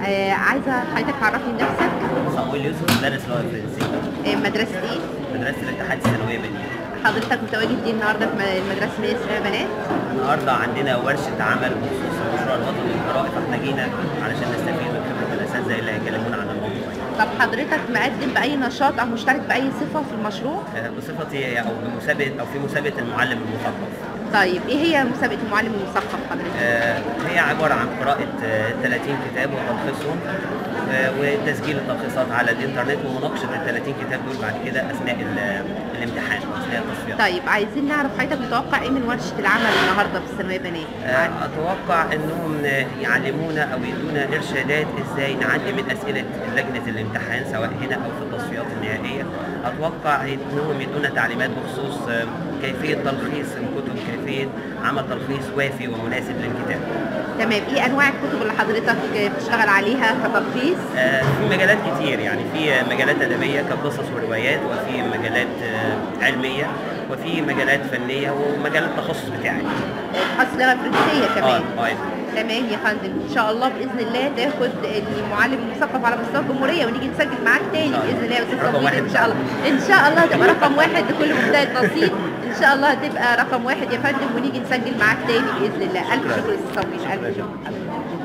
آه عايزه حضرتك تعرفني نفسك صامويل يوسف مدرس لغه فرنسيه آه مدرسه ايه مدرسه الاتحاد الثانويه بنين حضرتك متواجد دي النهارده في م- مدرسه مدارس بنات النهارده عندنا ورشه عمل بخصوص المشروع الوطني للقراءه فاحنا جينا علشان نستفيد من خبره الاساتذه اللي هيكلمونا عن الموضوع يعني. طب حضرتك مقدم باي نشاط او مشترك باي صفه في المشروع آه، بصفتي او بمسابقه او في مسابقه المعلم المثقف طيب ايه هي مسابقه المعلم المثقف حضرتك آه، هي عباره عن قراءه آه، 30 كتاب وتلخيصهم آه، وتسجيل التلخيصات على الانترنت ومناقشه ال 30 كتاب دول بعد كده اثناء ال- الامتحان اثناء التصفيات طيب عايزين نعرف حضرتك متوقع ايه من ورشه العمل النهارده في الثانويه بنات آه، اتوقع انهم يعلمونا او يدونا ارشادات ازاي نعدي من اسئله لجنه الامتحان سواء هنا او في التصفيات النهائيه اتوقع انهم يدونا تعليمات بخصوص آه، كيفيه تلخيص الكتب كيفيه عمل تلخيص وافي ومناسب للكتاب تمام ايه انواع الكتب اللي حضرتك بتشتغل عليها كتلخيص آه، في مجالات كتير يعني في مجالات ادبيه كقصص وروايات وفي مجالات آه، علميه وفي مجالات فنيه ومجال التخصص بتاعي خاص لغه فرنسيه كمان اه اه تمام يا فندم ان شاء الله باذن الله تاخد المعلم المثقف على مستوى الجمهوريه ونيجي نسجل معاك تاني إن شاء الله. باذن الله يا استاذ رقم صبري واحد ان شاء الله ان شاء الله هتبقى رقم واحد لكل مجتهد نصيب ان شاء الله هتبقى رقم واحد يا فندم ونيجي نسجل معاك تاني باذن الله الف شكراً. شكر يا استاذ صبري شكراً. الف شكر